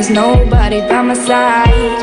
there's nobody by my side.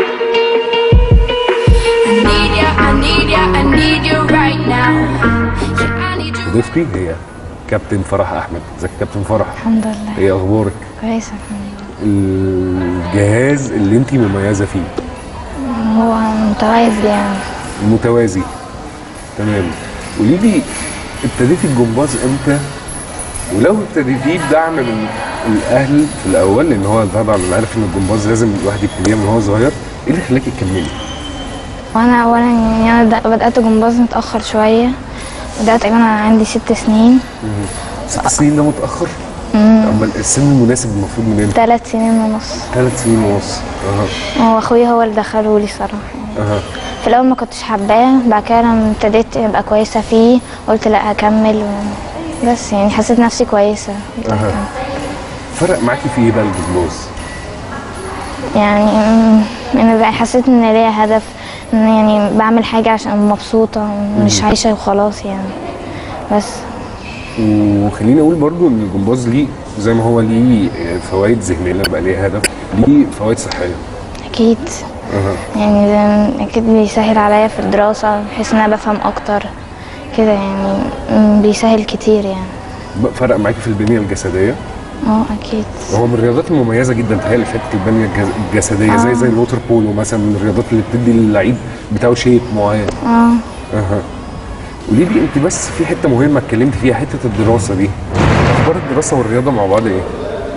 I need ya, I need ya, I need you right now. Yeah, I need you. ضيفتي هي كابتن فرح احمد ازيك يا كابتن فرح الحمد لله ايه اخبارك كويسة الحمد الجهاز اللي انت مميزه فيه لله هو متميز يعني المتوازي تمام قولي لي ابتديتي الجمباز امتى ولو ابتديتيه بدعم من الاهل في الاول لان هو طبعا عارف ان الجمباز لازم الواحد يبتديها من هو صغير ايه اللي خلاكي تكملي؟ وانا اولا يعني انا د- بدأت جمباز متأخر شوية بدأت تقريبا وانا عندي ست سنين ست سنين ده متاخر؟ امال السن المناسب المفروض من امتى؟ ثلاث سنين ونص ثلاث سنين ونص اها هو اخويا هو اللي دخله لي صراحة يعني. اها في الاول ما كنتش حباه بعد كده لما ابتديت ابقى كويسة فيه قلت لا هكمل و... بس يعني حسيت نفسي كويسة قلت أها. هكمل. فرق معاكي في ايه بقى الجمباز؟ يعني أمم، انا بقى حسيت ان ليا هدف ان يعني بعمل حاجة عشان مبسوطة مش عايشة وخلاص يعني بس وخليني اقول برضو ان الجمباز ليه زي ما هو ليه فوائد ذهنيه بقى ليه هدف ليه فوائد صحيه اكيد اها يعني ده اكيد بيسهل عليا في الدراسة بحيث ان انا بفهم اكتر كده يعني أمم، بيسهل كتير يعني بقى فرق معاكي في البنيه الجسديه اه اكيد هو من الرياضات المميزه جدا تهيألي في حته البنيه الجز- الجسديه زي زي الووتر بولو مثلا من الرياضات اللي بتدي للعيب بتاعه شيب معين اه اها قولي لي انت بس في حته مهمه اتكلمت فيها حته الدراسه دي اخبار الدراسه والرياضه مع بعض ايه؟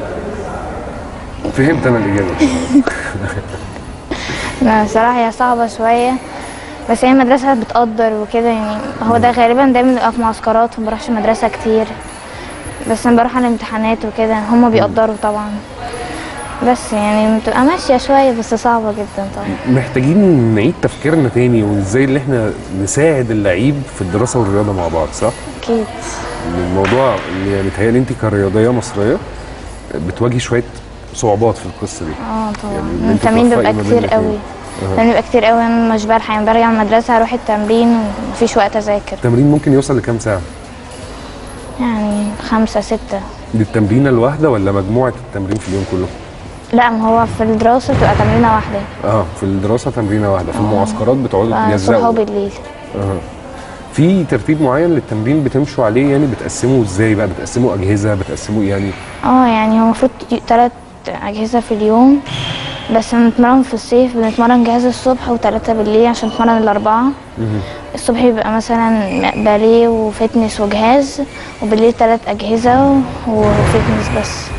فهمت انا الاجابه لا صراحة هي صعبة شوية بس هي المدرسة بتقدر وكده يعني هو ده غالبا دايما بيبقى في معسكرات وما بروحش مدرسة كتير بس انا بروح على الامتحانات وكده هما بيقدروا طبعا بس يعني بتبقى ماشية شوية بس صعبة جدا طبعا محتاجين نعيد تفكيرنا تاني وازاي اللي احنا نساعد اللعيب في الدراسه والرياضه مع بعض صح؟ أكيد إن الموضوع اللي يعني تهيألي انت كرياضيه مصريه بتواجهي شويه صعوبات في القصه دي اه طبعا يعني إن أنت التمرين توفقي بيبقى ما بين كتير الاتنين. قوي التمرين بيبقى كتير قوي انا مش بلحق يعني برجع من المدرسة اروح التمرين ومفيش وقت اذاكر التمرين ممكن يوصل لكام ساعه؟ يعني خمسة ستة دي التمرينه الواحده ولا مجموعه التمرين في اليوم كله؟ لا ما هو في الدراسة بتبقى تمرينة واحدة اه في الدراسه تمرينه واحده في المعسكرات بتقعدوا بقى الصبح تجزأوا وبالليل آه. في ترتيب معين للتمرين بتمشوا عليه يعني بتقسموا ازاي بقى بتقسموا اجهزه بتقسموا يعني اه يعني هو المفروض تلات أجهزة في اليوم بس بنتمرن في الصيف بنتمرن جهاز الصبح وتلاتة بالليل عشان نتمرن الأربعة الصبح بيبقى مثلا باليه وفتنس وجهاز وبالليل تلات أجهزة وفتنس بس